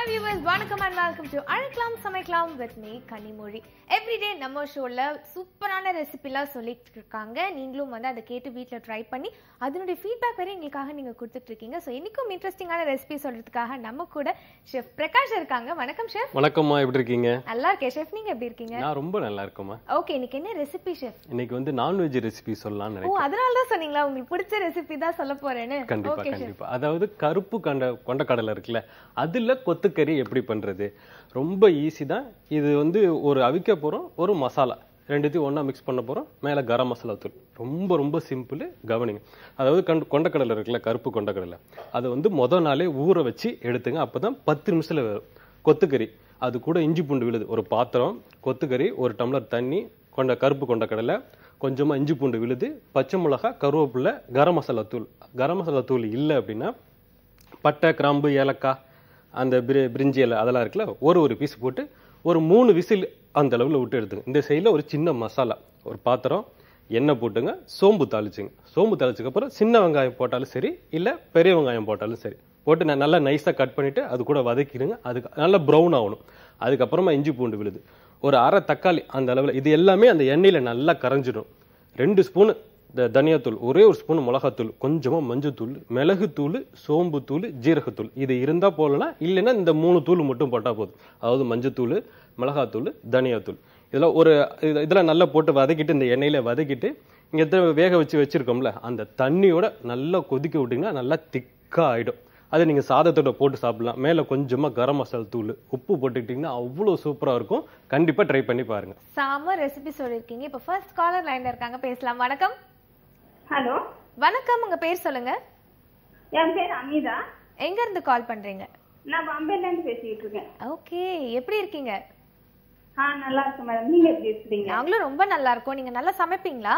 Viewers வணக்கம் and welcome to அழைக்கலாம் சமைக்கலாம் வித் மீ கனிமொழி எவ்ரிடே நம்ம ஷோல சூப்பரான ரெசிபிலாம் சொல்லிட்டு இருக்காங்க நீங்களும் வந்து அதை கேட்டு வீட்டில் ட்ரை பண்ணி அதனுடைய ஃபீட்பேக் வரை எங்களுக்காக நீங்க கொடுத்துட்டு இருக்கீங்க ஸோ இன்னைக்கும் இன்ட்ரெஸ்டிங்கான ரெசிபி சொல்றதுக்காக நம்ம கூட ஷெஃப் பிரகாஷ் இருக்காங்க வணக்கம் ஷெஃப் வணக்கம்மா எப்படி இருக்கீங்க நல்லா இருக்கேன் ஷெஃப் நீங்க எப்படி இருக்கீங்க நான் ரொம்ப நல்லா இருக்கேம்மா ஓகே இன்னைக்கு என்ன ரெசிபி ஷெஃப் இன்னைக்கு வந்து நான்வெஜ் ரெசிபி சொல்லலாம்னு ஓ நினைக்கிறேன் அதனால தான் சொன்னீங்களா உங்களுக்கு பிடிச்ச ரெசிபி தான் சொல்ல போறேன்னு கண்டிப்பா ஓகே ஷெஃப் கண்டிப்பா அதாவது கருப்பு கண்ட கொண்டக்கடலை இருக்குல்ல அதுல கொத்துக்கறி எப்படி பண்றது ரொம்ப ஈஸி தான் இது வந்து ஒரு அவிக்க போறோம் ஒரு மசாலா ரெண்டுத்தையும் ஒண்ணா மிக்ஸ் பண்ண போறோம் மேல கரம் மசாலா தூள் ரொம்ப ரொம்ப சிம்பிள் கவனிங்க அதாவது கண் கொண்டக்கடலை இருக்குல்ல கருப்பு கொண்டக்கடலை அதை வந்து முத நாளே ஊற வச்சு எடுத்துங்க அப்பதான் பத்து நிமிஷத்துல வரும் கொத்துக்கறி அது கூட இஞ்சி பூண்டு விழுது ஒரு பாத்திரம் கொத்துக்கறி ஒரு டம்ளர் தண்ணி கொண்ட கருப்பு கொண்டக்கடலை கொஞ்சமா இஞ்சி பூண்டு விழுது பச்சை மிளகா கருவேப்பிலை கரம் மசாலா தூள் கரம் மசாலா தூள் இல்லை அப்படின்னா பட்டை கிராம்பு ஏலக்காய் அந்த பிரி பிரிஞ்சி இலை அதெல்லாம் இருக்குல்ல ஒரு ஒரு பீஸ் போட்டு ஒரு மூணு விசில் அந்த அளவில் விட்டு எடுத்துங்க இந்த சைடில் ஒரு சின்ன மசாலா ஒரு பாத்திரம் எண்ணெய் போட்டுங்க சோம்பு தாளிச்சுங்க சோம்பு தாளிச்சதுக்கு அப்புறம் சின்ன வெங்காயம் போட்டாலும் சரி இல்லை பெரிய வெங்காயம் போட்டாலும் சரி போட்டு நான் நல்லா நைஸாக கட் பண்ணிட்டு அது கூட வதக்கிடுங்க அதுக்கு நல்லா ப்ரௌன் ஆகணும் அதுக்கப்புறமா இஞ்சி பூண்டு விழுது ஒரு அரை தக்காளி அந்த அளவில் இது எல்லாமே அந்த எண்ணெயில் நல்லா கரைஞ்சிடும் ரெண்டு ஸ்பூனு இந்த தனியாத்தூள் ஒரே ஒரு ஸ்பூன் மிளகாத்தூள் கொஞ்சமா மஞ்சத்தூள் மிளகுத்தூள் சோம்புத்தூள் ஜீரகத்தூள் இது இருந்தா போடலாம் இல்லைன்னா இந்த மூணு தூள் மட்டும் போட்டா போதும் அதாவது மஞ்சத்தூள் மிளகாத்தூள் தனியாத்தூள் இதெல்லாம் ஒரு இது- இதெல்லாம் நல்லா போட்டு வதக்கிட்டு இந்த எண்ணெயில வதக்கிட்டு இங்க எத்தனை வேக வச்சு வச்சிருக்கோம்ல அந்த தண்ணியோட நல்லா கொதிக்க விட்டீங்கன்னா நல்லா திக்கா ஆயிடும் அதை நீங்க சாதத்தோட போட்டு சாப்பிடலாம் மேல கொஞ்சமா கரம் மசாலா தூள் உப்பு போட்டுக்கிட்டீங்கன்னா அவ்வளவு சூப்பரா இருக்கும் கண்டிப்பா ட்ரை பண்ணி பாருங்க சாம ரெசிபி சொல்லிருக்கீங்க இப்போ ஃபர்ஸ்ட் காலர் லைன்ல இருக்காங்க பேசலாம் வணக்கம் ஹலோ வணக்கம் உங்க பேர் சொல்லுங்க என் பேர் அமிதா எங்க இருந்து கால் பண்றீங்க நான் பாம்பேல இருந்து பேசிட்டு இருக்கேன் ஓகே எப்படி இருக்கீங்க ஆ நல்லா இருக்கேன் மேடம் நீங்க எப்படி இருக்கிறீங்க நாங்களும் ரொம்ப நல்லா இருக்கோம் நீங்க நல்லா சமைப்பீங்களா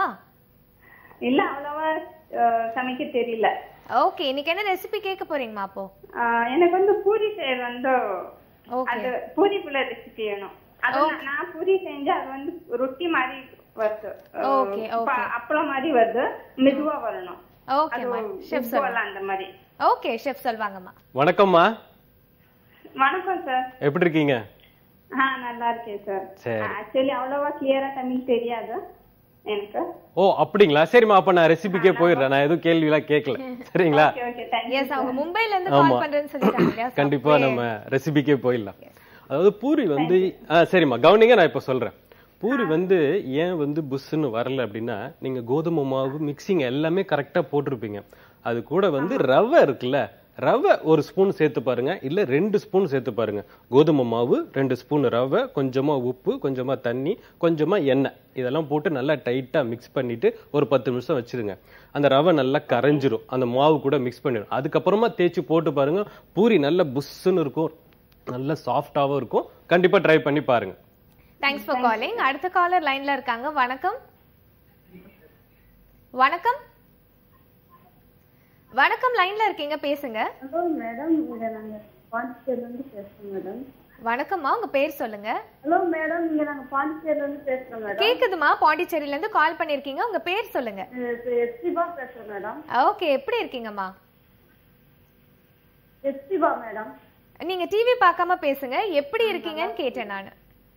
இல்ல அவ்வளவா அஹ், சமைக்க தெரியல ஓகே இன்னைக்கு என்ன ரெசிபி கேட்க போறீங்கம்மா அப்போ ஆஹ், எனக்கு வந்து பூரி செய்ய வந்து ஓகே அது பூரிக்குள்ள ரெசிபி வேணும் அது நான் நான் பூரி செஞ்சா அது வந்து ரொட்டி மாதிரி வருது அஹ், Okay, okay. ப- அப்பளம் மாதிரி வருது மெதுவா வரணும் ஓகே அது மா ஷெஃப் உப்பு சொல்லுங்க எல்லாம் அந்த மாதிரி ஓகே ஷெஃப் சொல்வாங்கம்மா வணக்கம்மா வணக்கம் சார் எப்படி இருக்கீங்க ஆ நல்லா இருக்கேன் சார் சரி. ஆக்சுவலி அவ்வளவா கிளியரா தமிழ் தெரியாது எனக்கு ஓ அப்படிங்களா சரிம்மா அப்ப நான் ரெசிபிக்கே போயிடுறேன் நான் எதுவும் கேள்விலாம் கேட்கல சரிங்களா ஓகே ஓகே தேங்க்யூ எஸ் அவங்க மும்பைல இருந்து ஆமா. கால் பண்றேன்னு சொல்லிட்டாங்க இல்லையா? கண்டிப்பா நம்ம ரெசிபிக்கே போயிடலாம் அதாவது பூரி வந்து ஆ சரிம்மா கவனிங்க நான் இப்ப சொல்றேன் பூரி வந்து ஏன் வந்து புஷ்ஷுன்னு வரல அப்படின்னா நீங்க கோதுமை மாவு மிக்சிங் எல்லாமே கரெக்டா போட்டிருப்பீங்க அது கூட வந்து ரவை இருக்குல்ல ரவை ஒரு ஸ்பூன் சேர்த்து பாருங்க இல்ல ரெண்டு ஸ்பூன் சேர்த்து பாருங்க கோதுமை மாவு ரெண்டு ஸ்பூன் ரவை கொஞ்சமா உப்பு கொஞ்சமா தண்ணி கொஞ்சமா எண்ணெய் இதெல்லாம் போட்டு நல்லா டைட்டா மிக்ஸ் பண்ணிட்டு ஒரு பத்து நிமிஷம் வச்சிருங்க அந்த ரவை நல்லா கரைஞ்சிரும் அந்த மாவு கூட மிக்ஸ் பண்ணிடும் அதுக்கப்புறமா தேய்ச்சி போட்டு பாருங்க பூரி நல்ல புஷ்ஷுன்னு இருக்கும் நல்ல சாஃப்டாவும் இருக்கும் கண்டிப்பா ட்ரை பண்ணி பாருங்க தேங்க்ஸ் ஃபார் காலிங் அடுத்த காலர் லைன்ல இருக்காங்க வணக்கம் வணக்கம் வணக்கம் லைன்ல இருக்கீங்க பேசுங்க ஹலோ மேடம் இங்க நாங்க பாண்டிச்சேரில இருந்து பேசுறோம் மேடம் வணக்கம்மா உங்க பேர் சொல்லுங்க ஹலோ மேடம் இங்க நாங்க பாண்டிச்சேரில இருந்து பேசுறோம் மேடம் கேக்குதுமா பாண்டிச்சேரியில இருந்து கால் பண்ணிருக்கீங்க உங்க பேர் சொல்லுங்க எஸ்டிபா பேசுறோம் மேடம் ஓகே எப்படி இருக்கீங்கம்மா எஸ்டிபா மேடம் நீங்க டிவி பார்க்காம பேசுங்க எப்படி இருக்கீங்கன்னு கேட்டேன் நானு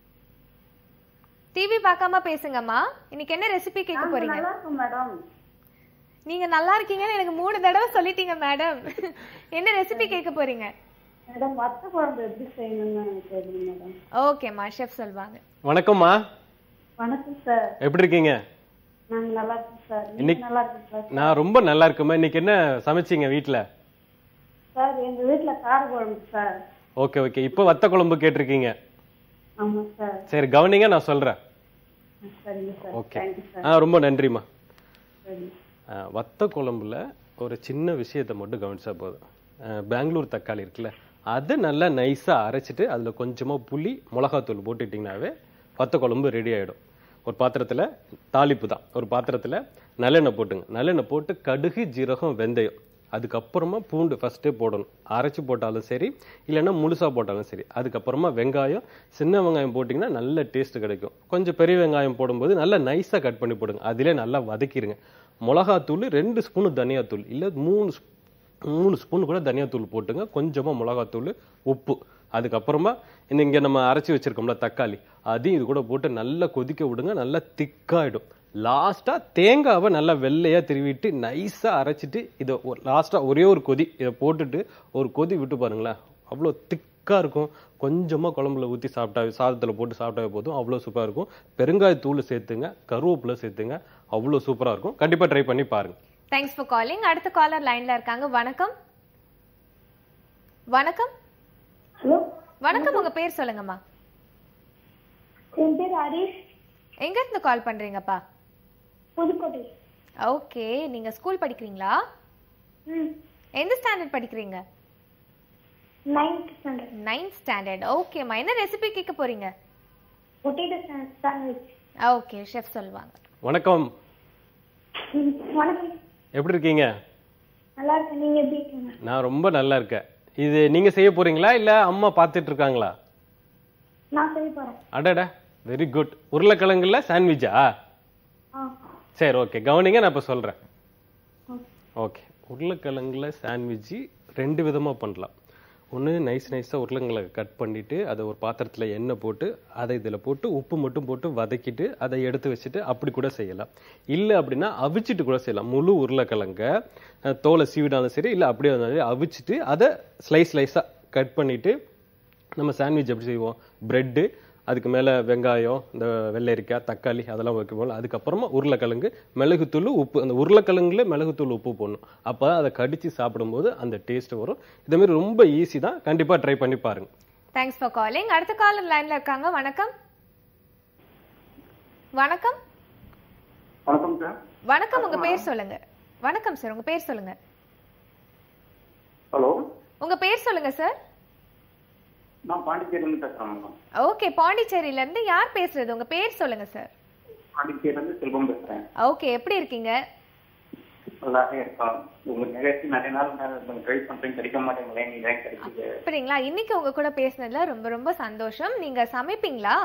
டிவி பார்க்காம பேசுங்கம்மா இன்னைக்கு என்ன ரெசிபி கேட்க போறீங்க நல்லா இருக்கும் மேடம் நீங்க நல்லா இருக்கீங்கன்னு எனக்கு மூணு தடவை சொல்லிட்டீங்க மேடம் என்ன ரெசிபி கேட்க போறீங்க மேடம் வத்த குழம்பு எப்படி செய்யணும்னு எனக்கு தெரியும் மேடம் ஓகேம்மா ஷெஃப் சொல்வாங்க வணக்கம்மா வணக்கம் சார் எப்படி இருக்கீங்க நாங்க நல்லா இருக்கோம் சார் நீங்க இன்னைக்கு- நல்லா இருக்கோம் சார் நான் ரொம்ப நல்லா இருக்கேம்மா இன்னைக்கு என்ன சமைச்சீங்க வீட்ல சார் எங்க வீட்ல கார குழம்பு சார் ஓகே ஓகே இப்போ வத்த குழம்பு கேட்டிருக்கீங்க ஆமா சார் சரி கவனிங்க நான் சொல்றேன் சரிங்க சார் ஓகே தேங்க்யூ சார் ஆ ரொம்ப நன்றிம்மா சரி ஆ, வத்த குழம்புல ஒரு சின்ன விஷயத்தை மட்டும் கவனிச்சா போதும் ஆ, பெங்களூர் தக்காளி இருக்குல்ல அதை நல்லா நைஸா அரைச்சிட்டு அதுல கொஞ்சமா புளி மிளகாத்தூள் போட்டுட்டிங்கனாவே வத்த குழம்பு ரெடி ஆயிடும் ஒரு பாத்திரத்துல தாளிப்பு தான் ஒரு பாத்திரத்துல நல்லெண்ணெய் போட்டுங்க நல்லெண்ணெய் போட்டு கடுகு ஜீரகம் வெந்தயம் அதுக்கப்புறமா பூண்டு ஃபர்ஸ்டே போடணும் அரைச்சு போட்டாலும் சரி இல்லைன்னா முழுசா போட்டாலும் சரி அதுக்கப்புறமா வெங்காயம் சின்ன வெங்காயம் போட்டிங்கன்னா நல்ல டேஸ்ட் கிடைக்கும் கொஞ்சம் பெரிய வெங்காயம் போடும்போது நல்லா நைஸாக கட் பண்ணி போடுங்க அதிலே நல்லா வதக்கிடுங்க மிளகாத்தூள் ரெண்டு ஸ்பூனு தனியாத்தூள் இல்லை மூணு ஸ்பூ- மூணு ஸ்பூன் கூட தனியாத்தூள் போட்டுங்க கொஞ்சமாக மிளகாத்தூள் உப்பு அதுக்கப்புறமா இந்த இங்க நம்ம அரைச்சி வச்சிருக்கோம்ல தக்காளி அதையும் இது கூட போட்டு நல்லா கொதிக்க விடுங்க நல்லா திக்காயிடும் லாஸ்டா தேங்காவை நல்லா வெள்ளையா திருவிட்டு நைஸா அரைச்சிட்டு இதை லாஸ்டா ஒரே ஒரு கொதி இதை போட்டுட்டு ஒரு கொதி விட்டு பாருங்களேன் அவ்வளோ திக்கா இருக்கும் கொஞ்சமா குழம்புல ஊத்தி சாப்பிட்டா சாதத்துல போட்டு சாப்பிட்டாவே போதும் அவ்வளோ சூப்பரா இருக்கும் பெருங்காயத்தூள் சேர்த்துங்க கருவேப்பிலை சேர்த்துங்க அவ்வளோ சூப்பரா இருக்கும் கண்டிப்பா ட்ரை பண்ணி பாருங்க தேங்க்ஸ் ஃபார் காலிங் அடுத்த காலர் லைன்ல இருக்காங்க வணக்கம் வணக்கம் ஹலோ வணக்கம் உங்க பேர் சொல்லுங்கம்மா என் பேர் ஹரிஷ் எங்க இருந்து கால் பண்றீங்கப்பா புதுக்கோட்டை ஓகே நீங்க ஸ்கூல் படிக்கிறீங்களா ம் எந்த ஸ்டாண்டர்ட் படிக்கிறீங்க நைன்த் ஸ்டாண்டர்ட் நைன்த் ஸ்டாண்டர்ட் ஓகேம்மா என்ன ரெசிபி கேட்க போறீங்க பொட்டேட்டோ சாண்ட்விச் ஓகே ஷெஃப் சொல்லுவாங்க வணக்கம் ம் வணக்கம் எப்படி இருக்கீங்க நல்லா இருக்கேன் நீங்க எப்படி இருக்கீங்க நான் ரொம்ப நல்லா இருக்கேன் இது நீங்க செய்ய போறீங்களா இல்ல அம்மா பார்த்துட்டு இருக்காங்களா நான் செய்ய போறேன் அடட வெரி குட் உருளைக்கிழங்குல சாண்ட்விச்சா ஆ சரி ஓகே கவனிங்க நான் இப்போ சொல்றேன் ஓகே. ஓகே உருளைக்கிழங்குல சாண்ட்விட்ச் ரெண்டு விதமா பண்ணலாம் ஒன்று நைஸ் நைஸாக உருளைக்கிழங்கு கட் பண்ணிட்டு அதை ஒரு பாத்திரத்தில் எண்ணெய் போட்டு அதை இதில் போட்டு உப்பு மட்டும் போட்டு வதக்கிட்டு அதை எடுத்து வச்சுட்டு அப்படி கூட செய்யலாம் இல்லை அப்படின்னா அவிச்சிட்டு கூட செய்யலாம் முழு உருளைக்கிழங்க அஹ், தோலை சீவிடாலும் சரி இல்லை அப்படியே இருந்தாலும் சரி, அவிச்சிட்டு அதை ஸ்லைஸ் ஸ்லைஸாக கட் பண்ணிட்டு நம்ம சாண்ட்விச் எப்படி செய்வோம் பிரெட்டு அதுக்கு மேலே வெங்காயம் இந்த வெள்ளரிக்காய் தக்காளி அதெல்லாம் வைக்கும் அதுக்கப்புறமா உருளைக்கிழங்கு மிளகுத்தூள் உப்பு அந்த உருளைக்கிழங்குல மிளகுத்தூள் உப்பு போடணும் அப்போ அதை கடிச்சு சாப்பிடும்போது அந்த டேஸ்ட் வரும் இதே மாதிரி ரொம்ப ஈஸி தான் கண்டிப்பாக ட்ரை பண்ணி பாருங்க தேங்க்ஸ் ஃபார் காலிங் அடுத்த காலர் லைன்ல இருக்காங்க வணக்கம் வணக்கம் வணக்கம் சார் வணக்கம் உங்க பேர் சொல்லுங்க வணக்கம் சார் உங்க பேர் சொல்லுங்க ஹலோ உங்க பேர் சொல்லுங்க சார் நான் பாண்டிச்சேரியிலேருந்து பேசுகிறேன் மேடம் ஓகே பாண்டிச்சேரியில இருந்து யார் பேசுறது உங்க பேர் சொல்லுங்க சார் பாண்டிச்சேரியிலேருந்து செல்வம் பேசுகிறேன் ஓகே எப்படி இருக்கீங்க நல்லாவே இருக்கோம் உங்க நிகழ்ச்சி நிறைய நாள் ட்ரை பண்றேன் கிடைக்க மாட்டேங்களே நீ ஏன் கிடைக்குது அப்படிங்களா இன்னைக்கு உங்க கூட பேசுனதுல ரொம்ப ரொம்ப சந்தோஷம் நீங்க சமைப்பீங்களா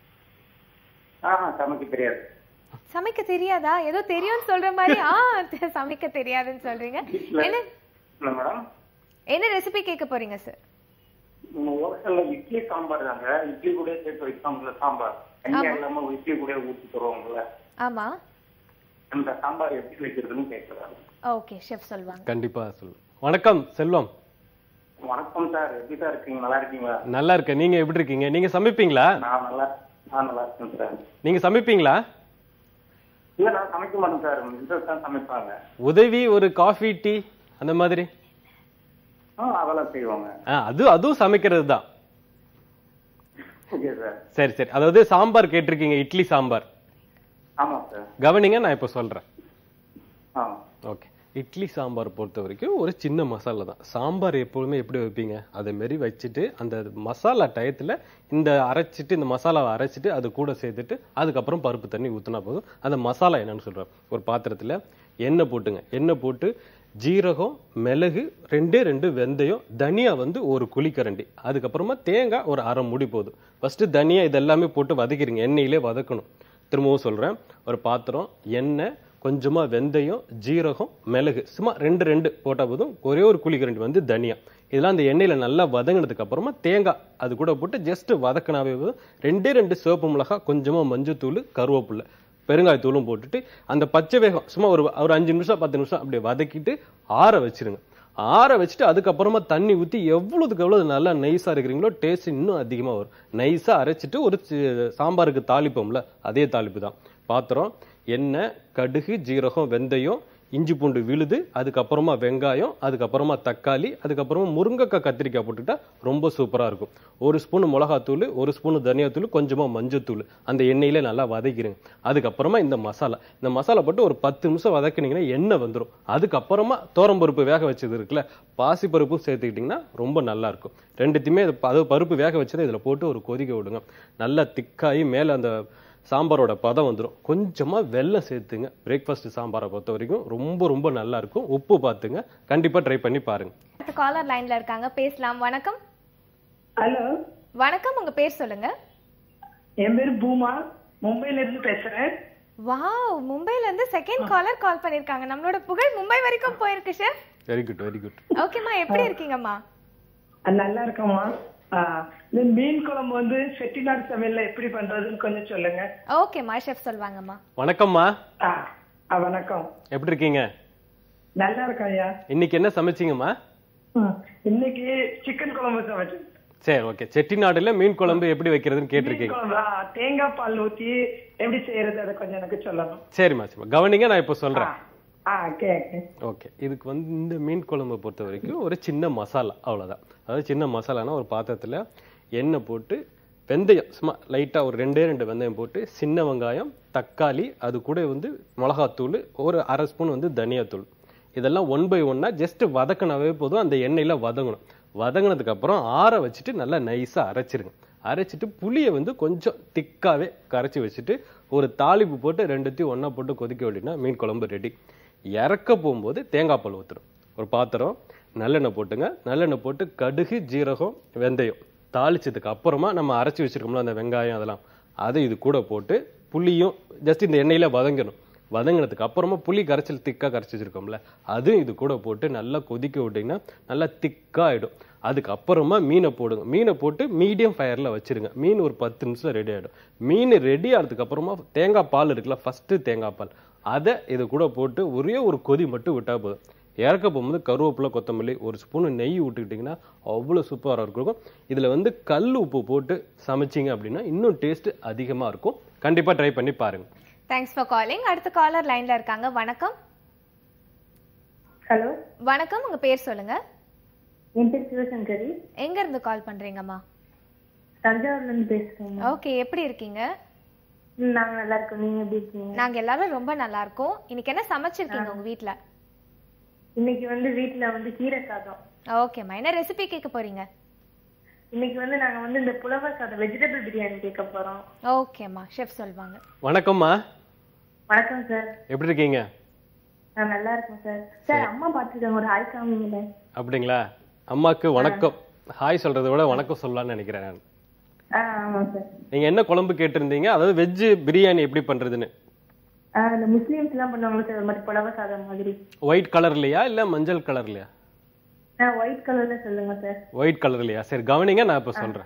ஆ சமைக்க தெரியாது சமைக்க தெரியாதா ஏதோ தெரியும்னு சொல்ற மாதிரி ஆ தெ- சமைக்க தெரியாதுன்னு சொல்றீங்க வீட்டில் என்ன இல்லை மேடம் என்ன ரெசிபி கேட்க போறீங்க சார் உங்க ஹோட்டலில் இட்லி சாம்பார் தாங்க இட்லி கூட சேர்த்து வைப்பாங்கல்ல சாம்பார் எண்ணெய் இல்லாம இட்லி கூட ஊற்றி தருவாங்கல்ல ஆமா அந்த சாம்பார் எப்படி வைக்கிறதுன்னு கேட்குறாங்க ஓகே ஷெஃப் சொல்லுவாங்க கண்டிப்பாக சொல்லுங்க வணக்கம் செல்வம் வணக்கம் சார் எப்படி சார் இருக்கீங்க நல்லா இருக்கீங்களா நல்லா இருக்கேன் நீங்க எப்படி இருக்கீங்க நீங்க சமைப்பீங்களா நான் நல்லா நான் நல்லா இருக்கேன் சார் நீங்க சமைப்பீங்களா இல்ல நான் சமைக்க மாட்டேன் சார் மிஸ்ஸஸ் தான் சமைப்பாங்க உதவி ஒரு காஃபி டீ அந்த மாதிரி ஆ அதெல்லாம் செய்வாங்க ஆ அது அதுவும் சமைக்கிறது தான் ஓகே சார் சரி சரி அதாவது சாம்பார் கேட்டிருக்கீங்க இட்லி சாம்பார் ஆமா சார் கவனிங்க நான் இப்போ சொல்றேன் ஆ ஓகே இட்லி சாம்பார் பொறுத்த வரைக்கும் ஒரு சின்ன மசாலா தான் சாம்பார் எப்பொழுதுமே எப்படி வைப்பீங்க அதே மாதிரி வச்சுட்டு அந்த மசாலா டயத்தில் இந்த அரைச்சிட்டு இந்த மசாலாவை அரைச்சிட்டு அது கூட சேர்த்துட்டு அதுக்கப்புறம் பருப்பு தண்ணி ஊற்றினா போதும் அந்த மசாலா என்னன்னு சொல்கிறேன் ஒரு பாத்திரத்தில் எண்ணெய் போட்டுங்க எண்ணெய் போட்டு ஜீரகம் மிளகு ரெண்டே ரெண்டு வெந்தயம் தனியா வந்து ஒரு குழிக்கரண்டி அதுக்கப்புறமா தேங்காய் ஒரு அரை முடி போதும் ஃபர்ஸ்ட் தனியா இதெல்லாமே போட்டு வதக்கிறீங்க எண்ணெயிலே வதக்கணும் திரும்பவும் சொல்றேன் ஒரு பாத்திரம் எண்ணெய் கொஞ்சமா வெந்தயம் ஜீரகம் மிளகு சும்மா ரெண்டு ரெண்டு போட்டா போதும் ஒரே ஒரு குழிக்கரண்டி வந்து தனியா இதெல்லாம் அந்த எண்ணெயில நல்லா வதங்கினதுக்கு அப்புறமா தேங்காய் அது கூட போட்டு ஜஸ்ட் வதக்கினாவே போதும் ரெண்டே ரெண்டு சிவப்பு மிளகாய் கொஞ்சமா மஞ்சத்தூள் கருவேப்பிலை பெருங்காயத்தூளும் போட்டுட்டு அந்த பச்சை வேகம் சும்மா ஒரு ஒரு அஞ்சு நிமிஷம் பத்து நிமிஷம் அப்படியே வதக்கிட்டு ஆற வச்சிருங்க ஆற வச்சுட்டு அதுக்கப்புறமா தண்ணி ஊற்றி எவ்வளவுக்கு எவ்வளவு நல்லா நைஸாக இருக்கிறீங்களோ டேஸ்ட் இன்னும் அதிகமாக வரும் நைஸாக அரைச்சிட்டு ஒரு சி- சாம்பாருக்கு தாளிப்போம்ல அதே தாளிப்பு தான் பாத்திரம் எண்ணெய் கடுகு ஜீரகம் வெந்தயம் இஞ்சி பூண்டு விழுது அதுக்கப்புறமா வெங்காயம் அதுக்கப்புறமா தக்காளி அதுக்கப்புறமா முருங்கைக்காய் கத்திரிக்காய் போட்டுட்டா ரொம்ப சூப்பரா இருக்கும் ஒரு ஸ்பூன் மிளகாத்தூள் ஒரு ஸ்பூன் தனியாத்தூள் கொஞ்சமா மஞ்சத்தூள் அந்த எண்ணெயில நல்லா வதக்கிடுங்க அதுக்கப்புறமா இந்த மசாலா இந்த மசாலா போட்டு ஒரு பத்து நிமிஷம் வதக்குனீங்கன்னா எண்ணெய் வந்துடும் அதுக்கப்புறமா தோரம்பருப்பு வேக வச்சது இருக்குல்ல பாசி பருப்பும் சேர்த்துக்கிட்டிங்கன்னா ரொம்ப நல்லா இருக்கும் ரெண்டுத்தையுமே இது ப- அது பருப்பு வேக வச்சதை இதுல போட்டு ஒரு கொதிக்க விடுங்க நல்லா திக்காயி மேல அந்த சாம்பாரோட பதம் வந்துடும் கொஞ்சமா வெல்லம் சேர்த்துங்க பிரேக்ஃபாஸ்ட் சாம்பாரை பொறுத்த வரைக்கும் ரொம்ப ரொம்ப நல்லா இருக்கும் உப்பு பார்த்துங்க கண்டிப்பா ட்ரை பண்ணி பாருங்க அடுத்த காலர் லைன்ல இருக்காங்க பேசலாம் வணக்கம் ஹலோ வணக்கம் உங்க பேர் சொல்லுங்க என் பேர் பூமா மும்பைல இருந்து பேசுறேன் வாவ் மும்பைல இருந்து செகண்ட் காலர் கால் பண்ணிருக்காங்க நம்மளோட புகழ் மும்பை வரைக்கும் போயிருக்கு sir very good very good ஓகேம்மா எப்படி இருக்கீங்கம்மா அஹ் நல்லா இருக்கேம்மா ஆ, இந்த மீன் குழம்பு வந்து செட்டிநாடு சமையல்ல எப்படி பண்றதுன்னு கொஞ்சம் சொல்லுங்க ஓகேம்மா ஷெஃப் சொல்வாங்கம்மா வணக்கம்மா ஆ, ஆ, வணக்கம் எப்படி இருக்கீங்க நல்லா இருக்கேன் ஐயா இன்னைக்கு என்ன சமைச்சீங்கம்மா ம், இன்னைக்கு சிக்கன் குழம்பு சமைச்சேன் சரி ஓகே செட்டிநாடுல மீன் குழம்பு எப்படி வைக்கிறதுன்னு மீன் கேட்டிருக்கீங்க குழம்பு ஆ, தேங்காய் பால் ஊத்தி எப்படி செய்யறது அதை கொஞ்சம் எனக்கு சொல்லணும் சரிம்மா சரிம்மா கவனிங்க நான் இப்போ ஆ, சொல்றேன் ஆ கேக்கு ஓகே இதுக்கு வந்து இந்த மீன் குழம்பை பொறுத்த வரைக்கும் ஒரு சின்ன மசாலா அவ்வளவுதான் அதாவது சின்ன மசாலானா ஒரு பாத்திரத்துல எண்ணெய் போட்டு வெந்தயம் சும்மா லைட்டா ஒரு ரெண்டே ரெண்டு வெந்தயம் போட்டு சின்ன வெங்காயம் தக்காளி அது கூட வந்து மிளகாத்தூள் ஒரு அரை ஸ்பூன் வந்து தனியாத்தூள் இதெல்லாம் ஒன் பை ஒன்னா ஜஸ்ட் வதக்கினாவே போதும் அந்த எண்ணெயில வதங்கணும் வதங்கினதுக்கு அப்புறம் ஆற வச்சுட்டு நல்லா நைஸா அரைச்சிருங்க அரைச்சிட்டு புளியை வந்து கொஞ்சம் திக்காவே கரைச்சி வச்சுட்டு ஒரு தாளிப்பு போட்டு ரெண்டுத்தையும் ஒண்ணா போட்டு கொதிக்க விட்டினா மீன் குழம்பு ரெடி இறக்க போகும்போது தேங்காய் பால் ஊற்றணும் ஒரு பாத்திரம் நல்லெண்ணெய் போட்டுங்க நல்லெண்ணெய் போட்டு கடுகு ஜீரகம் வெந்தயம் தாளிச்சதுக்கு அப்புறமா நம்ம அரைச்சி வச்சிருக்கோம்ல அந்த வெங்காயம் அதெல்லாம் அதை இது கூட போட்டு புளியும் ஜஸ்ட் இந்த எண்ணெயில வதங்கணும் வதங்கினதுக்கு அப்புறமா புளி கரைச்சல் திக்கா கரைச்சி வச்சிருக்கோம்ல அதுவும் இது கூட போட்டு நல்லா கொதிக்க விட்டீங்கன்னா நல்லா திக்கா ஆயிடும் அதுக்கு அப்புறமா மீனை போடுங்க மீனை போட்டு மீடியம் ஃபயர்ல வச்சிருங்க மீன் ஒரு பத்து நிமிஷம் ரெடி ஆயிடும் மீன் ரெடி ஆனதுக்கு அப்புறமா தேங்காய் பால் இருக்குல்ல ஃபர்ஸ்ட் தேங்காய் பால் அதை இது கூட போட்டு ஒரே ஒரு கொதி மட்டும் விட்டா போதும் இறக்க போகும்போது கருவேப்பிலை கொத்தமல்லி ஒரு ஸ்பூன் நெய் விட்டுக்கிட்டிங்கன்னா அவ்வளோ சூப்பராக இருக்கும் இதில் வந்து கல் உப்பு போட்டு சமைச்சிங்க அப்படின்னா இன்னும் டேஸ்ட் அதிகமாக இருக்கும் கண்டிப்பாக ட்ரை பண்ணி பாருங்க தேங்க்ஸ் ஃபார் காலிங் அடுத்த காலர் லைன்ல இருக்காங்க வணக்கம் ஹலோ வணக்கம் உங்க பேர் சொல்லுங்க என் பேர் சிவசங்கரி எங்க இருந்து கால் பண்றீங்கம்மா தஞ்சாவூர்ல இருந்து பேசுறேங்க ஓகே எப்படி இருக்கீங்க ம், நாங்க நல்லா இருக்கோம் நீங்க எப்படி இருக்கீங்க நாங்க எல்லாரும் ரொம்ப நல்லா இருக்கோம் இன்னைக்கு என்ன சமைச்சிருக்கீங்க உங்க வீட்ல இன்னைக்கு வந்து வீட்ல வந்து கீரை சாதம் ஓகேம்மா என்ன ரெசிபி கேட்க போறீங்க இன்னைக்கு வந்து நாங்க வந்து இந்த புலவர் சாதம் வெஜிடபிள் பிரியாணி கேட்க போறோம் ஓகேம்மா ஷெஃப் சொல்வாங்க வணக்கம்மா வணக்கம் சார் எப்படி இருக்கீங்க நான் நல்லா இருக்கேன் சார் சார் அம்மா பாத்துருக்காங்க ஒரு ஹாய் காமிங்கள அப்படிங்களா அம்மாக்கு வணக்கம் ஹாய் சொல்றதை விட வணக்கம் சொல்லலாம்னு நினைக்கிறேன் நான் ஆ ஆமா சார் நீங்க என்ன குழம்பு கேட்டிருந்தீங்க அதாவது வெஜ் பிரியாணி எப்படி பண்றதுன்னு ஆ, இந்த முஸ்லீம்ஸ் எல்லாம் பண்ணுவாங்க சார் ஒரு மாதிரி புலவர் சாதம் மாதிரி ஒயிட் கலர்லையா இல்ல மஞ்சள் கலர்லையா ஆ ஒயிட் கலர்ல சொல்லுங்க சார் ஒயிட் கலர்லையா சரி கவனிங்க நான் இப்ப சொல்றேன்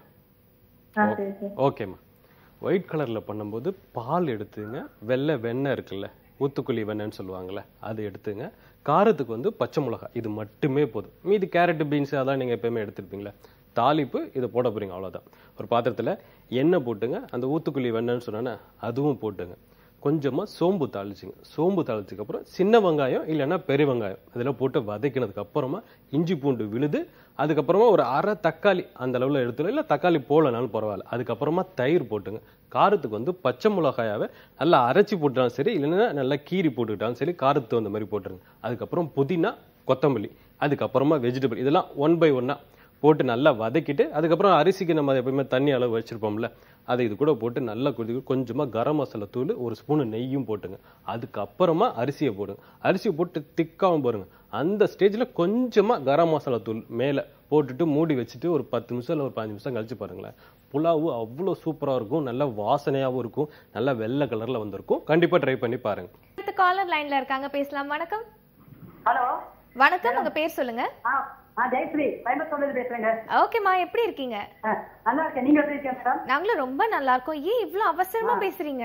ஆ சரி சார் ஓகேம்மா ஒயிட் கலர்ல பண்ணும்போது பால் எடுத்துங்க வெள்ளை வெண்ணெய் இருக்குல்ல ஊத்துக்குழி வெண்ணெய்ன்னு சொல்லுவாங்கல்ல அது எடுத்துங்க காரத்துக்கு வந்து பச்சை மிளகாய் இது மட்டுமே போதும் மீதி கேரட் பீன்ஸ் அதான் நீங்க எப்பயுமே எடுத்துருப்பீங்களா தாளிப்பு இதை போட போறீங்க அவ்வளவுதான் ஒரு பாத்திரத்துல எண்ணெய் போட்டுங்க அந்த ஊத்துக்குழி வெண்ணெய்ன்னு சொன்னேன்னா அதுவும் போட்டுங்க கொஞ்சமா சோம்பு தாளிச்சுங்க சோம்பு தாளிச்சதுக்கு அப்புறம் சின்ன வெங்காயம் இல்லைன்னா பெரிய வெங்காயம் இதெல்லாம் போட்டு வதக்கினதுக்கு அப்புறமா இஞ்சி பூண்டு விழுது அதுக்கப்புறமா ஒரு அரை தக்காளி அந்த அளவுல எடுத்துடும் இல்ல தக்காளி போலனாலும் பரவாயில்ல அதுக்கப்புறமா தயிர் போட்டுங்க காரத்துக்கு வந்து பச்சை மிளகாயாவை நல்லா அரைச்சி போட்டாலும் சரி இல்லைன்னா நல்லா கீரி போட்டுக்கிட்டாலும் சரி காரத்துக்கு அந்த மாதிரி போட்டுருங்க அதுக்கப்புறம் புதினா கொத்தமல்லி அதுக்கப்புறமா வெஜிடபிள் இதெல்லாம் ஒன் பை ஒன்னா போட்டு நல்லா வதக்கிட்டு அதுக்கப்புறம் அரிசிக்கு நம்ம எப்பயுமே தண்ணி அளவு வச்சிருப்போம்ல அதை இது கூட போட்டு நல்லா கொதிக்க கொஞ்சமா கரம் மசாலா தூள் ஒரு ஸ்பூன் நெய்யும் போட்டுங்க அதுக்கப்புறமா அரிசியை போடுங்க அரிசியை போட்டு திக்காவும் பாருங்க அந்த ஸ்டேஜ்ல கொஞ்சமா கரம் மசாலா தூள் மேல போட்டுட்டு மூடி வச்சுட்டு ஒரு பத்து நிமிஷம் இல்லை ஒரு பதினஞ்சு நிமிஷம் கழிச்சு பாருங்களேன் புலாவு அவ்வளோ சூப்பரா இருக்கும் நல்ல வாசனையாவும் இருக்கும் நல்லா வெள்ளை கலர்ல வந்திருக்கும் கண்டிப்பா ட்ரை பண்ணி பாருங்க அடுத்த காலர் லைன்ல இருக்காங்க பேசலாம் வணக்கம் ஹலோ வணக்கம் உங்க பேர் சொல்லுங்க ஆ ஆ ஜெயஸ்ரீ கோயம்புத்தூர்ல பேசுறேங்க ஓகேம்மா எப்படி இருக்கீங்க ஆ, நல்லா இருக்கேன் நீங்க எப்படி இருக்கீங்க மேடம் நாங்களும் ரொம்ப நல்லா இருக்கோம் ஏன் இவ்ளோ அவசரமா பேசுறீங்க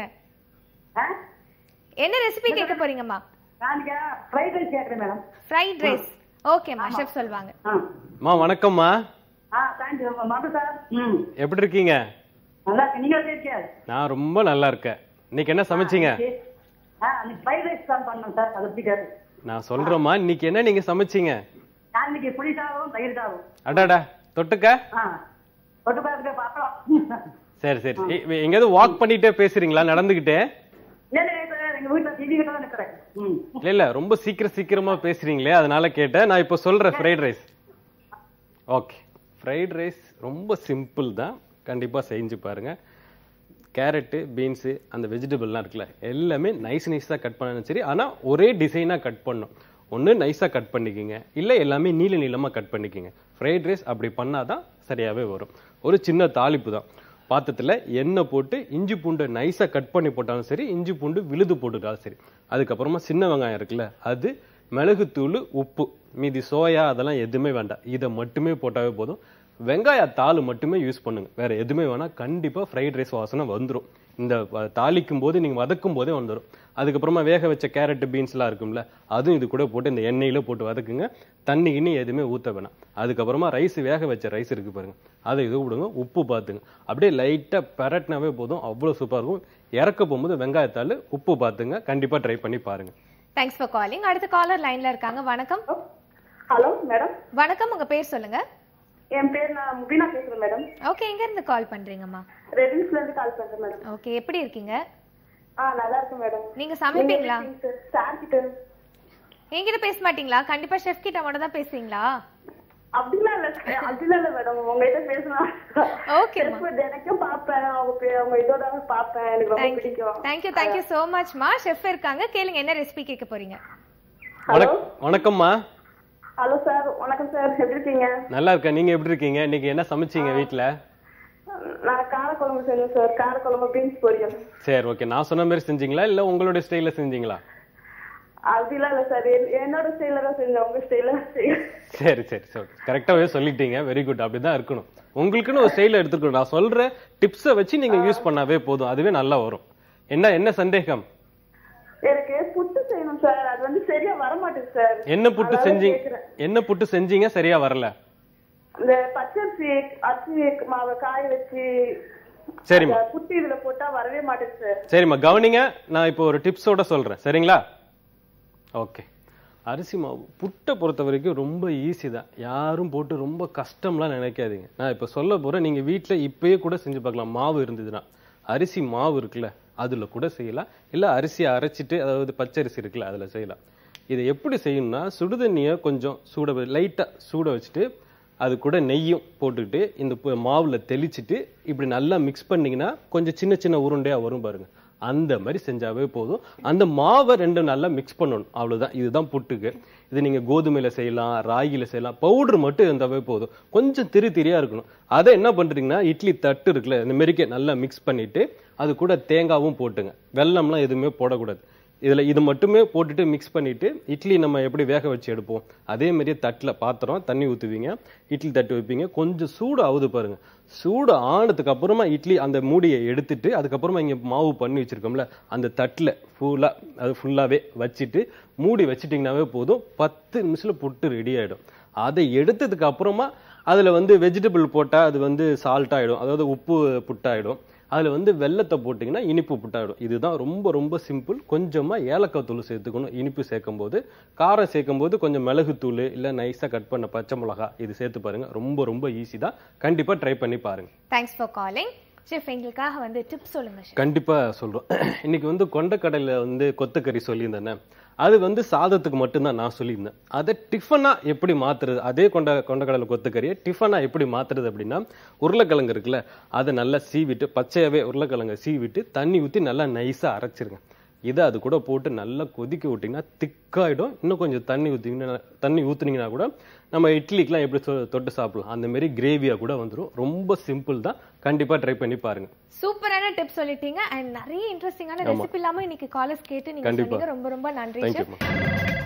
ஆ என்ன ரெசிபி கேட்க போறீங்கம்மா நான் ஃப்ரைட் ரைஸ் கேட்குறேன் மேடம் ஃப்ரைட் ரைஸ் ஓகேம்மா ஷெஃப் சொல்வாங்க ஆ அம்மா வணக்கம்மா ஆ தேங்க்யூ மது சார் ம் எப்படி இருக்கீங்க நல்லா இருக்கேன் நீங்க எப்படி இருக்கீங்க நான் ரொம்ப நல்லா இருக்கேன் இன்னைக்கு என்ன சமைச்சீங்க ஆ நீ ஃப்ரைட் ரைஸ் தான் பண்ணணும் சார் அது எப்படி கேட்டு நான் சொல்றேம்மா இன்னைக்கு என்ன நீங்க சமைச்சீங்க நான் இன்னைக்கு புளி சாதம் தயிர் சாதம் அடாடா தொட்டுக்க ஆ தொட்டு பார்த்துக்க பாப்பலாம் சரி சரி எ- எங்கேயாவது வாக் பண்ணிட்டே பேசுறீங்களா நடந்துகிட்டே இல்ல இல்ல சார் எங்க வீட்டுல டிவி கிட்ட தான் நிக்கிறேன் ம் இல்ல இல்ல ரொம்ப சீக்கிரம் சீக்கிரமா பேசுறீங்களே அதனால கேட்டேன் நான் இப்போ சொல்றேன் fried rice okay fried rice ரொம்ப சிம்பிள் தான் கண்டிப்பா செஞ்சு பாருங்க கேரட்டு பீன்ஸு அந்த வெஜிடபிள்லாம் இருக்குல்ல எல்லாமே நைஸ் நைஸாக கட் பண்ணணும் சரி ஆனால் ஒரே டிசைனாக கட் பண்ணும் ஒன்று நைஸாக கட் பண்ணிக்கோங்க இல்லை எல்லாமே நீள நீளமாக கட் பண்ணிக்கோங்க ஃப்ரைட் ரைஸ் அப்படி பண்ணாதான் சரியாகவே வரும் ஒரு சின்ன தாளிப்பு தான் பாத்திரத்தில் எண்ணெய் போட்டு இஞ்சி பூண்டு நைஸாக கட் பண்ணி போட்டாலும் சரி இஞ்சி பூண்டு விழுது போட்டுட்டாலும் சரி அதுக்கப்புறமா சின்ன வெங்காயம் இருக்குல்ல அது மிளகுத்தூள் உப்பு மீதி சோயா அதெல்லாம் எதுவுமே வேண்டாம் இதை மட்டுமே போட்டாவே போதும் வெங்காய தாள் மட்டுமே யூஸ் பண்ணுங்க வேற எதுவுமே வேணா கண்டிப்பா ஃப்ரைட் ரைஸ் வாசனை வந்துரும் இந்த வ- தாளிக்கும் போது நீங்க வதக்கும் போதே வந்துடும் அதுக்கப்புறமா வேக வச்ச கேரட் பீன்ஸ்லாம் இருக்கும்ல அதுவும் இது கூட போட்டு இந்த எண்ணெயில போட்டு வதக்குங்க தண்ணி கிண்ணி எதுவுமே ஊத்த வேணாம் அதுக்கப்புறமா ரைஸ் வேக வச்ச ரைஸ் இருக்கு பாருங்க அதை இது விடுங்க உப்பு பார்த்துங்க அப்படியே லைட்டா பெரட்டினாவே போதும் அவ்வளவு சூப்பரா இருக்கும் இறக்க போகும்போது வெங்காயத்தாள் உப்பு பார்த்துங்க கண்டிப்பா ட்ரை பண்ணி பாருங்க தேங்க்ஸ் ஃபார் காலிங் அடுத்த காலர் லைன்ல இருக்காங்க வணக்கம் ஹலோ மேடம் வணக்கம் உங்க பேர் சொல்லுங்க என் பேர் நான் முபீனா பேசுறேன் மேடம் ஓகே எங்க இருந்து கால் பண்றீங்கம்மா ரெடின்ஸ்ல இருந்து கால் பண்றேன் மேடம் ஓகே எப்படி இருக்கீங்க ஆ நல்லா இருக்கேன் மேடம் நீங்க சமைப்பீங்களா சார் கிட்ட என்கிட்ட பேச மாட்டீங்களா கண்டிப்பா ஷெஃப் கிட்ட மட்டும் தான் பேசுவீங்களா அப்படிலாம் இல்ல அப்படிலாம் இல்ல மேடம் உங்ககிட்ட பேசலாம் ஓகேம்மா Chef தினைக்கும் பாப்பேன் அவங்க பே- அவங்க இதோட பாப்பேன் எனக்கு ரொம்ப தேங்க்யூ பிடிக்கும் தேங்க்யூ தேங்க்யூ சோ மச்மா ஷெஃப் இருக்காங்க கேளுங்க என்ன ரெசிபி கேட்க போறீங்க வணக் வணக்கம்மா ஹலோ சார் வணக்கம் சார் எப்படி இருக்கீங்க நல்லா இருக்கேன் நீங்க எப்படி இருக்கீங்க இன்னைக்கு என்ன சமைச்சீங்க வீட்ல நான் காரக்குழம்பு செஞ்சேன் சார் காரக்குழம்பு பீன்ஸ் பொரியல் சரி ஓகே நான் சொன்ன மாதிரி செஞ்சீங்களா இல்ல உங்களுடைய ஸ்டைல்ல செஞ்சீங்களா அப்படிலாம் இல்ல சார் என்னோட ஸ்டைல தான் செஞ்சேன் உங்க ஸ்டைல சரி சரி சரி கரெக்டாவே சொல்லிட்டீங்க வெரி குட் அப்படிதான் இருக்கணும் உங்களுக்குன்னு ஒரு ஸ்டைல எடுத்துக்கணும் நான் சொல்ற டிப்ஸை வச்சு நீங்க யூஸ் பண்ணாவே போதும் அதுவே நல்லா வரும் என்ன என்ன சந்தேகம் எனக்கு புட்டு செய்யணும் சார் அது வந்து சரியா வர மாட்டேங்குது சார் என்ன புட்டு அதாவது செஞ்சீங்க கேக்குறேன். என்ன புட்டு செஞ்சீங்க சரியா வரல இந்த பச்சரிசி அரிசி மாவை காய வச்சு சரிம்மா அந்த புட்டு இதுல போட்டா வரவே மாட்டேங்குது சார் சரிம்மா கவனிங்க நான் இப்போ ஒரு டிப்ஸோட சொல்றேன் சரிங்களா ஓகே அரிசி மாவு புட்டை பொறுத்த வரைக்கும் ரொம்ப ஈஸி தான் யாரும் போட்டு ரொம்ப கஷ்டம்லாம் நினைக்காதீங்க நான் இப்போ சொல்ல போறேன் நீங்க வீட்ல இப்பயே கூட செஞ்சு பார்க்கலாம் மாவு இருந்ததுன்னா அரிசி மாவு இருக்குல்ல அதுல கூட செய்யலாம் இல்ல அரிசி அரைச்சிட்டு அதாவது பச்சரிசி இருக்குல்ல அதுல செய்யலாம் இதை எப்படி செய்யணும்னா சுடுதண்ணியை கொஞ்சம் சூட லைட்டா சூட வச்சுட்டு அது கூட நெய்யும் போட்டுக்கிட்டு இந்த பு- மாவுல தெளிச்சிட்டு இப்படி நல்லா மிக்ஸ் பண்ணீங்கன்னா கொஞ்சம் சின்ன சின்ன உருண்டையா வரும் பாருங்க அந்த மாதிரி செஞ்சாவே போதும் அந்த மாவை ரெண்டும் நல்லா மிக்ஸ் பண்ணணும் அவ்வளவுதான் இதுதான் புட்டுக்கு இது நீங்க கோதுமையில செய்யலாம் ராகில செய்யலாம் பவுடர் மட்டும் இருந்தாவே போதும் கொஞ்சம் திரி திரியா இருக்கணும் அதை என்ன பண்றீங்கன்னா இட்லி தட்டு இருக்குல்ல இந்த மாதிரிக்கே நல்லா மிக்ஸ் பண்ணிட்டு அது கூட தேங்காவும் போட்டுங்க வெல்லம்லாம் எதுவுமே போடக்கூடாது இதுல இது மட்டுமே போட்டுட்டு மிக்ஸ் பண்ணிட்டு இட்லி நம்ம எப்படி வேக வச்சு எடுப்போம் அதே மாதிரியே தட்டுல பாத்திரம் தண்ணி ஊத்துவீங்க இட்லி தட்டு வைப்பீங்க கொஞ்சம் சூடு ஆகுது பாருங்க சூடு ஆனதுக்கு அப்புறமா இட்லி அந்த மூடியை எடுத்துட்டு அதுக்கப்புறமா இங்க மாவு பண்ணி வச்சிருக்கோம்ல அந்த தட்டுல ஃபுல்லா அது ஃபுல்லாவே வச்சுட்டு மூடி வச்சிட்டிங்கனாவே போதும் பத்து நிமிஷத்துல புட்டு ரெடி ஆயிடும் அதை எடுத்ததுக்கு அப்புறமா அதுல வந்து வெஜிடபிள் போட்டா அது வந்து சால்ட் ஆயிடும் அதாவது உப்பு புட்டாயிடும் அதுல வந்து வெல்லத்தை போட்டிங்கன்னா இனிப்பு புட்டாயிடும் இதுதான் ரொம்ப ரொம்ப சிம்பிள் கொஞ்சமா ஏலக்காய் தூள் சேர்த்துக்கணும் இனிப்பு சேர்க்கும் போது காரம் சேர்க்கும் போது கொஞ்சம் மிளகு தூள் இல்ல நைஸா கட் பண்ண பச்சை மிளகா இது சேர்த்து பாருங்க ரொம்ப ரொம்ப ஈஸி தான் கண்டிப்பா ட்ரை பண்ணி பாருங்க தேங்க்ஸ் ஃபார் காலிங் ஷெஃப் எங்களுக்காக வந்து டிப்ஸ் சொல்லுங்க chef. கண்டிப்பா சொல்றோம் இன்னைக்கு வந்து கொண்டக்கடலையில வந்து கொத்தக்கறி சொல்லியிருந்தேனே அது வந்து சாதத்துக்கு மட்டும்தான் நான் சொல்லியிருந்தேன் அதை டிஃபனா எப்படி மாத்துறது அதே கொண்ட கொண்டக்கடலை கொத்தக்கறியை டிஃபனா எப்படி மாத்துறது அப்படின்னா உருளைக்கிழங்கு இருக்குல்ல அதை நல்லா சீவிட்டு பச்சையாவே உருளைக்கிழங்கை சீவிட்டு தண்ணி ஊத்தி நல்லா நைஸா அரைச்சிருங்க இதை அது கூட போட்டு நல்லா கொதிக்க விட்டீங்கன்னா திக்காயிடும் இன்னும் கொஞ்சம் தண்ணி ஊற்றிங்கன்னா தண்ணி ஊத்துனீங்கன்னா கூட நம்ம இட்லிக்கெலாம் எப்படி தொ- தொட்டு சாப்பிடலாம் அந்த மாதிரி கிரேவியா கூட வந்துடும் ரொம்ப சிம்பிள் தான் கண்டிப்பா ட்ரை பண்ணி பாருங்க சூப்பரான டிப்ஸ் சொல்லிட்டீங்க அண்ட் நிறைய இன்ட்ரெஸ்டிங்கான ஆமா. ரெசிபி இல்லாம இன்னைக்கு காலர்ஸ் கேட்டு நீங்க கண்டிப்பா. சொன்னீங்க ரொம்ப ரொம்ப நன்றி Thank you, chef.